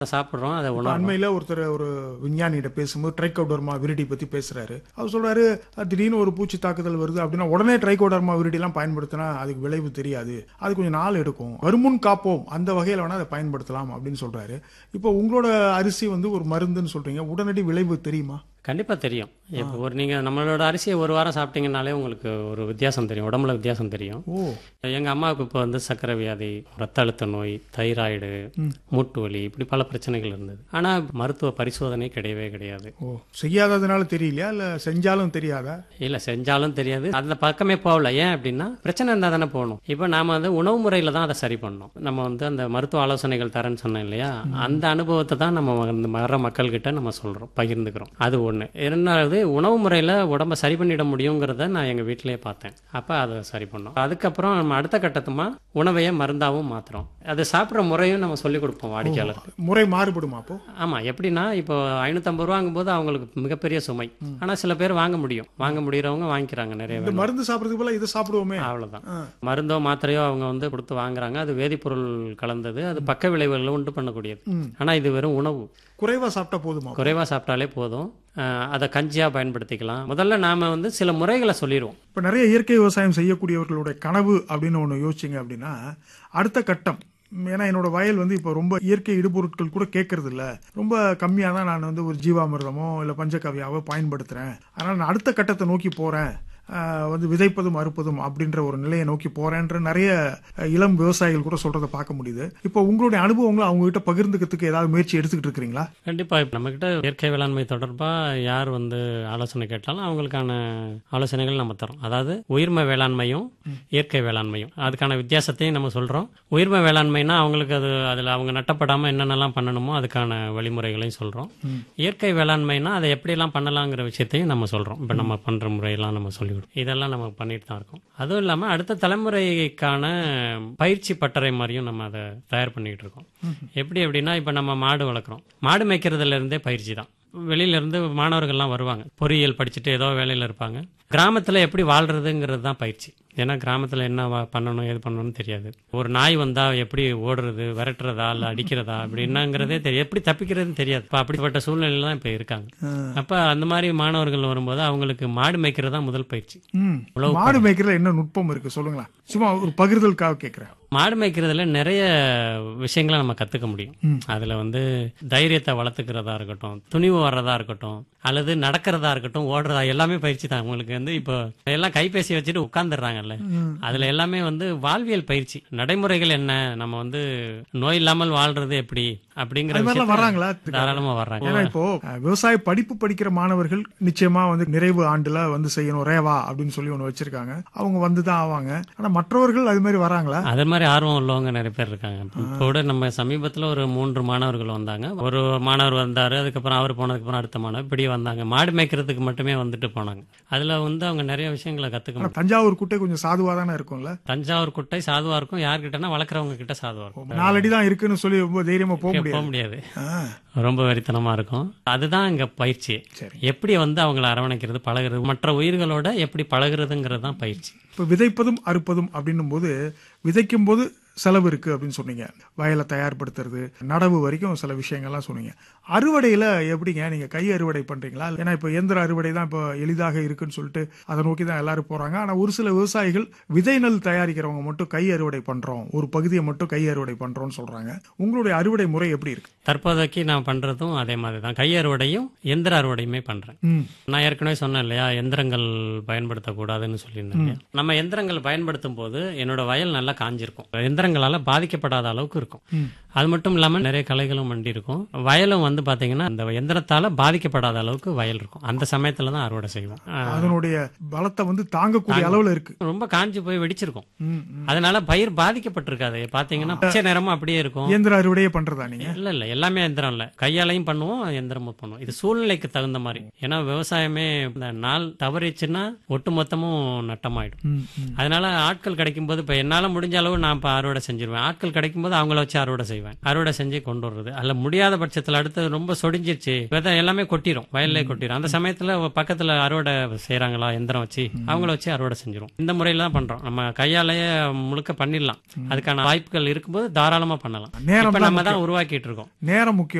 சாப்பிட்றோம் அதை இப்ப உணவு அண்மையில ஒருத்தர் ஒரு விஞ்ஞானிகிட்ட பேசும்போது ட்ரைகோடர்மா விரிடி பத்தி பேசுறாரு அவர் சொல்றாரு "அஹ், திடீர்னு ஒரு பூச்சி தாக்குதல் வருது அப்படின்னா உடனே ட்ரைகோடர்மா விரிடி எல்லாம் பயன்படுத்தினா அதுக்கு விளைவு தெரியாது அது கொஞ்சம் நாள் எடுக்கும் வருமுன் காப்போம் அந்த வகையில வேணா அதை பயன்படுத்தலாம் அப்படின்னு சொல்றாரு இப்போ உங்களோட அரிசி வந்து ஒரு மருந்துன்னு சொல்றீங்க உடனடி விளைவு தெரியுமா கண்டிப்பாக தெரியும் இப்போ ஒரு நீங்கள் நம்மளோட அரிசியை ஒரு வாரம் சாப்பிட்டீங்கனாலே உங்களுக்கு ஒரு வித்தியாசம் தெரியும் உடம்புல வித்தியாசம் தெரியும் ஓ எங்கள் அம்மாவுக்கு இப்போ வந்து சர்க்கரை வியாதி ரத்த அழுத்த நோய் தைராய்டு மூட்டு வலி இப்படி பல பிரச்சனைகள் இருந்தது ஆனால் மருத்துவ பரிசோதனை கிடையவே கிடையாது ஓ செய்யாததுனால தெரியலையா இல்ல செஞ்சாலும் தெரியாதா இல்லை செஞ்சாலும் தெரியாது அந்த பக்கமே போகல ஏன் அப்படின்னா பிரச்சனை இருந்தால் தானே போகணும் இப்போ நாம வந்து உணவு முறையில் தான் அதை சரி பண்ணணும் நம்ம வந்து அந்த மருத்துவ ஆலோசனைகள் தரேன்னு சொன்னேன் இல்லையா அந்த அனுபவத்தை தான் நம்ம வந்து வர மக்கள்கிட்ட நம்ம சொல்கிறோம் பகிர்ந்துக்கிறோம் அது ஒன்று இரண்டாவது உணவு முறையில் உடம்ப சரி பண்ணிட முடியுங்கிறத நான் எங்கள் வீட்டிலேயே பார்த்தேன் அப்போ அதை சரி பண்ணோம் அதுக்கப்புறம் நம்ம அடுத்த கட்டத்துமா உணவையே மருந்தாகவும் மாற்றுறோம் அது சாப்பிட்ற முறையும் நம்ம சொல்லிக் கொடுப்போம் வாடிக்கையாளருக்கு முறை மாறுபடுமா அப்போ ஆமாம் எப்படின்னா இப்போ ஐநூற்றம்பது ரூபாங்கும் போது அவங்களுக்கு மிகப்பெரிய சுமை ஆனால் சில பேர் வாங்க முடியும் வாங்க முடியறவங்க வாங்கிக்கிறாங்க நிறைய இந்த மருந்து சாப்பிடறதுக்கு போல இதை சாப்பிடுவோமே அவ்வளோதான் ஆ. மருந்தோ மாத்திரையோ அவங்க வந்து கொடுத்து வாங்குறாங்க அது வேதிப்பொருள் கலந்தது அது பக்க விளைவுகளை உண்டு பண்ணக்கூடியது ஆனால் இது வெறும் உணவு குறைவா சாப்பிட்டா போதுமா குறைவாக சாப்பிட்டாலே போதும் அஹ் அதை கஞ்சியாக பயன்படுத்திக்கலாம் முதல்ல நாம் வந்து சில முறைகளை சொல்லிடுவோம் இப்போ நிறைய இயற்கை விவசாயம் செய்யக்கூடியவர்களுடைய கனவு அப்படின்னு ஒன்று யோசிச்சிங்க அப்படின்னா அடுத்த கட்டம் ஏன்னா என்னோட வயல் வந்து இப்போ ரொம்ப இயற்கை இடுபொருட்கள் கூட கேட்கறது இல்ல ரொம்ப கம்மியாக தான் நான் வந்து ஒரு ஜீவாமிர்தமோ இல்லை பஞ்சகவ்யாவோ பயன்படுத்துகிறேன் அதனால் நான் அடுத்த கட்டத்தை நோக்கி போகிறேன் வந்து விதைப்பதும் அறுப்பதும் அப்படின்ற ஒரு நிலையை நோக்கி போறேன்ற நிறைய அஹ், இளம் விவசாயிகள் கூட சொல்றதை பார்க்க முடியுது இப்போ உங்களுடைய அனுபவங்களை அவங்க கிட்ட பகிர்ந்துக்கிறதுக்கு ஏதாவது முயற்சி எடுத்துக்கிட்டு இருக்கிறீங்களா கண்டிப்பாக இப்போ நம்மக்கிட்ட இயற்கை வேளாண்மை தொடர்பாக யார் வந்து ஆலோசனை கேட்டாலும் அவங்களுக்கான ஆலோசனைகள் நம்ம தரோம் அதாவது உயிர்ம வேளாண்மையும் இயற்கை வேளாண்மையும் அதுக்கான வித்தியாசத்தையும் நம்ம சொல்கிறோம் உயிர்ம வேளாண்மைனா அவங்களுக்கு அது அதில் அவங்க நட்டப்படாமல் என்னென்னலாம் பண்ணணுமோ அதுக்கான வழிமுறைகளையும் சொல்கிறோம் இயற்கை வேளாண்மைனா அதை எப்படியெல்லாம் பண்ணலாங்கிற விஷயத்தையும் நம்ம சொல்கிறோம் இப்போ நம்ம பண்ணுற முறையெல்லாம் நம்ம சொல்லிவிடுவோம் இதெல்லாம் நம்ம பண்ணிட்டு தான் இருக்கோம் அதுவும் இல்லாமல் அடுத்த தலைமுறைக்கான பயிற்சி பட்டறை மாதிரியும் நம்ம அதை தயார் பண்ணிக்கிட்டு இருக்கோம் எப்படி அப்படின்னா இப்போ நம்ம மாடு வளர்க்குறோம் மாடு மேய்க்கிறதுல இருந்தே பயிற்சி தான் வெளியில இருந்து மாணவர்கள்லாம் வருவாங்க பொறியியல் படிச்சுட்டு ஏதோ வேலையில் இருப்பாங்க கிராமத்தில் எப்படி வாழ்றதுங்கிறது தான் பயிற்சி ஏன்னா கிராமத்தில் என்ன வா- பண்ணணும் ஏது பண்ணணும்னு தெரியாது ஒரு நாய் வந்தா எப்படி ஓடுறது விரட்டுறதா இல்லை அடிக்கிறதா அப்படி என்னங்கிறதே தெரியும் எப்படி தப்பிக்கிறதுன்னு தெரியாது இப்போ அப்படிப்பட்ட சூழ்நிலையில தான் இப்போ இருக்காங்க அப்போ அந்த மாதிரி மாணவர்கள் வரும்போது அவங்களுக்கு மாடு மேய்க்கிறது தான் முதல் பயிற்சி ம் உழவு மாடு மேய்க்கிறதுல என்ன நுட்பம் இருக்கு சொல்லுங்களேன் சும்மா ஒரு பகிர்தலுக்காக கேட்குறேன் மாடு மேய்க்கிறதுல நிறைய விஷயங்களை நம்ம கற்றுக்க முடியும் அதில் வந்து தைரியத்தை வளர்த்துக்கிறதா இருக்கட்டும் துணிவு வர்றதா இருக்கட்டும் அல்லது நடக்கிறதா இருக்கட்டும் ஓடுறதா எல்லாமே பயிற்சி தான் உங்களுக்கு வந்து இப்போ எல்லாம் கைபேசி வச்சுட்டு உட்கார்ந்துடுறாங்கல்ல அதில் எல்லாமே வந்து வாழ்வியல் பயிற்சி நடைமுறைகள் என்ன நம்ம வந்து நோய் இல்லாமல் வாழ்றது எப்படி அப்படிங்கிற அது மாதிரிலாம் விஷயத்த வராங்களா தாராளமாக வர்றாங்க ஏன்னா இப்போ அஹ், விவசாய படிப்பு படிக்கிற மாணவர்கள் நிச்சயமா வந்து நிறைவு ஆண்டுல வந்து செய்யணும் ரேவா அப்படின்னு சொல்லி ஒண்ணு வச்சிருக்காங்க அவங்க வந்து தான் ஆவாங்க ஆனா மற்றவர்கள் அது மாதிரி வராங்களா அதே மாதிரி ஆர்வம் உள்ளவங்க நிறைய பேர் இருக்காங்க இப்போ கூட நம்ம சமீபத்தில் ஒரு மூன்று மாணவர்கள் வந்தாங்க ஒரு மாணவர் வந்தார் அதுக்கப்புறம் அவர் போனதுக்கப்புறம் அடுத்த மாணவர் இப்படி வந்தாங்க மாடு மேய்க்கிறதுக்கு மட்டுமே வந்துட்டு போனாங்க அதில் வந்து அவங்க நிறைய விஷயங்களை கற்றுக்க ஆனா முடியும் தஞ்சாவூர் குட்டை கொஞ்சம் சாதுவா தானே இருக்கும்ல தஞ்சாவூர் குட்டை சாதுவா இருக்கும் யார்கிட்டனா வளர்க்குறவங்க கிட்ட சாதுவா இருக்கும் நாலடி தான் இருக்குன்னு சொல்லி ரொம்ப தைரியமா போக போக முடியாது முடியாது ஆ, ரொம்ப வெறித்தனமா இருக்கும் அதுதான் இங்க பயிற்சி சரி. எப்படி வந்து அவங்கள அரவணைக்கிறது பழகுறது மற்ற உயிர்களோட எப்படி பழகுறதுங்கிறது தான் பயிற்சி இப்போ விதைப்பதும் அறுப்பதும் அப்படின்னும் போது விதைக்கும் போது செலவு இருக்கு அப்படின்னு சொன்னீங்க வயலை தயார்படுத்துறது நடவு வரைக்கும் சில விஷயங்கள்லாம் சொன்னீங்க அறுவடையில எப்படிங்க நீங்க கை அறுவடை பண்றீங்களா ஏன்னா இப்போ இயந்திர அறுவடை தான் இப்போ எளிதாக இருக்குன்னு சொல்லிட்டு அதை நோக்கி தான் எல்லாரும் போறாங்க ஆனா ஒரு சில விவசாயிகள் விதை நெல் தயாரிக்கிறவங்க மட்டும் கை அறுவடை பண்றோம் ஒரு பகுதியை மட்டும் கை அறுவடை பண்றோம்னு சொல்றாங்க உங்களுடைய அறுவடை முறை எப்படி இருக்கு தற்போதைக்கு நான் பண்றதும் அதே மாதிரி தான் கை அறுவடையும் எந்திர அறுவடையுமே பண்றேன் ம் நான் ஏற்கனவே சொன்னேன் இல்லையா எந்திரங்கள் பயன்படுத்தக்கூடாதுன்னு சொல்லியிருந்தேன் இல்லையா? நம்ம எந்திரங்கள் பயன்படுத்தும் போது என்னோட வயல் நல்லா காஞ்சிருக்கும் எந்திரங்களால பாதிக்கப்படாத அளவுக்கு இருக்கும் அது மட்டும் இல்லாம நிறைய களைகளும் வண்டி இருக்கும் வயலும் வந்து பாத்தீங்கன்னா அந்த எந்திரத்தால பாதிக்கப்படாத அளவுக்கு வயல் இருக்கும் அந்த சமயத்துல தான் அறுவடை செய்வோம் ஆஹ், அதனுடைய பலத்தை வந்து தாங்கக்கூடிய அளவுல இருக்கு ரொம்ப காஞ்சி போய் வெடிச்சிருக்கும் ம், ம். அதனால பயிர் பாதிக்கப்பட்டிருக்காது பாத்தீங்கன்னா பச்சை நிறமும் அப்படியே இருக்கும் இயந்திர அறுவடையே பண்றதா நீங்க இல்ல இல்ல எல்லாமே எந்திரம் இல்ல கையாலையும் பண்ணுவோம் எந்திரமும் பண்ணுவோம் இது சூழ்நிலைக்கு தகுந்த மாதிரி ஏன்னா விவசாயமே இந்த நாள் தவறிச்சுன்னா ஒட்டு மொத்தமும் நட்டமாயிடும் ம், ம். அதனால ஆட்கள் கிடைக்கும் போது இப்ப என்னால முடிஞ்ச அளவு நான் இப்ப அறுவடை செஞ்சிருவேன் ஆட்கள் கிடைக்கும் போது அவங்கள வச்சு அறுவடை செய்வோம் செய்வேன் அறுவடை செஞ்சு கொண்டு வர்றது அல்ல முடியாத பட்சத்தில் அடுத்து ரொம்ப சொடிஞ்சிருச்சு விதை எல்லாமே கொட்டிரும் வயல்லே கொட்டிரும் அந்த சமயத்துல பக்கத்துல அறுவடை செய்றாங்களா எந்திரம் வச்சு அவங்கள வச்சு அறுவடை செஞ்சிரும் இந்த முறையில தான் பண்றோம் நம்ம கையாலேயே முழுக்க பண்ணிடலாம் அதுக்கான வாய்ப்புகள் இருக்கும்போது தாராளமா பண்ணலாம் நேரம் இப்ப தான் நம்ம தான் உருவாக்கிட்டு இருக்கோம் நேரம் முக்கியம்